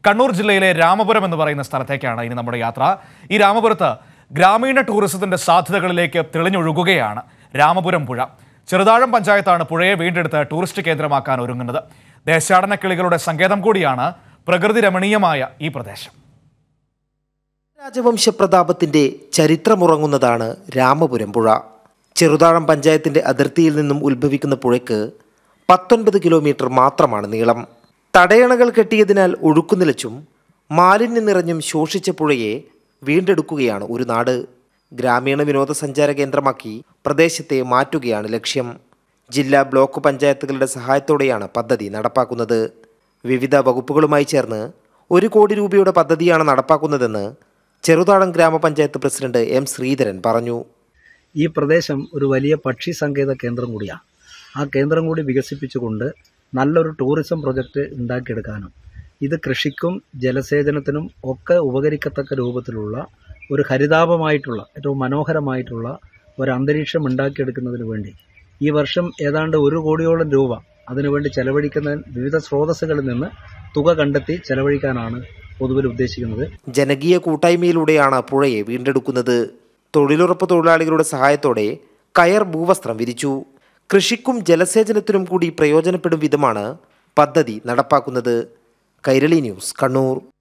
കണ്ണൂർ ജില്ലയിലെ രാമപുരം എന്ന് പറയുന്ന സ്ഥലത്തേക്കാണ് ഇനി നമ്മുടെ യാത്ര ഈ രാമപുരത്ത് ഗ്രാമീണ ടൂറിസത്തിന്റെ സാധ്യതകളിലേക്ക് തെളിഞ്ഞൊഴുകുകയാണ് രാമപുരം പുഴ ചെറുതാഴം പഞ്ചായത്താണ് പുഴയെ വീണ്ടെടുത്ത് ടൂറിസ്റ്റ് കേന്ദ്രമാക്കാൻ ഒരുങ്ങുന്നത് ദേശാടന കിളികളുടെ സങ്കേതം കൂടിയാണ് പ്രകൃതി രമണീയമായ ഈ പ്രദേശം രാജവംശ പ്രതാപത്തിന്റെ ചരിത്രമുറങ്ങുന്നതാണ് രാമപുരം പുഴ ചെറുതാഴം പഞ്ചായത്തിന്റെ അതിർത്തിയിൽ നിന്നും ഉത്ഭവിക്കുന്ന പുഴയ്ക്ക് പത്തൊൻപത് കിലോമീറ്റർ മാത്രമാണ് നീളം തടയണകൾ കെട്ടിയതിനാൽ ഒഴുക്കുനിലച്ചും മാലിന്യം നിറഞ്ഞും ശോഷിച്ച പുഴയെ വീണ്ടെടുക്കുകയാണ് ഒരു നാട് ഗ്രാമീണ വിനോദസഞ്ചാര കേന്ദ്രമാക്കി പ്രദേശത്തെ മാറ്റുകയാണ് ലക്ഷ്യം ജില്ലാ ബ്ലോക്ക് പഞ്ചായത്തുകളുടെ സഹായത്തോടെയാണ് പദ്ധതി നടപ്പാക്കുന്നത് വിവിധ വകുപ്പുകളുമായി ചേർന്ന് ഒരു കോടി രൂപയുടെ പദ്ധതിയാണ് നടപ്പാക്കുന്നതെന്ന് ചെറുതാഴം ഗ്രാമപഞ്ചായത്ത് പ്രസിഡന്റ് എം ശ്രീധരൻ പറഞ്ഞു ഈ പ്രദേശം ഒരു വലിയ പക്ഷി സങ്കേത കേന്ദ്രം കൂടിയാണ് ആ കേന്ദ്രം കൂടി വികസിപ്പിച്ചുകൊണ്ട് നല്ലൊരു ടൂറിസം പ്രൊജക്റ്റ് ഉണ്ടാക്കിയെടുക്കാനും ഇത് കൃഷിക്കും ജലസേചനത്തിനും ഒക്കെ ഉപകരിക്കത്തക്ക രൂപത്തിലുള്ള ഒരു ഹരിതാപമായിട്ടുള്ള ഏറ്റവും മനോഹരമായിട്ടുള്ള ഒരു അന്തരീക്ഷം ഉണ്ടാക്കിയെടുക്കുന്നതിന് വേണ്ടി ഈ വർഷം ഏതാണ്ട് ഒരു കോടിയോളം രൂപ അതിനുവേണ്ടി ചെലവഴിക്കുന്ന വിവിധ സ്രോതസ്സുകളിൽ നിന്ന് തുക കണ്ടെത്തി ചെലവഴിക്കാനാണ് പൊതുവിൽ ഉദ്ദേശിക്കുന്നത് ജനകീയ കൂട്ടായ്മയിലൂടെയാണ് പുഴയെ വീണ്ടെടുക്കുന്നത് തൊഴിലുറപ്പ് തൊഴിലാളികളുടെ സഹായത്തോടെ കയർ ഭൂവസ്ത്രം വിരിച്ചു കൃഷിക്കും ജലസേചനത്തിനും കൂടി പ്രയോജനപ്പെടും വിധമാണ് പദ്ധതി നടപ്പാക്കുന്നത് കൈരളി ന്യൂസ് കണ്ണൂർ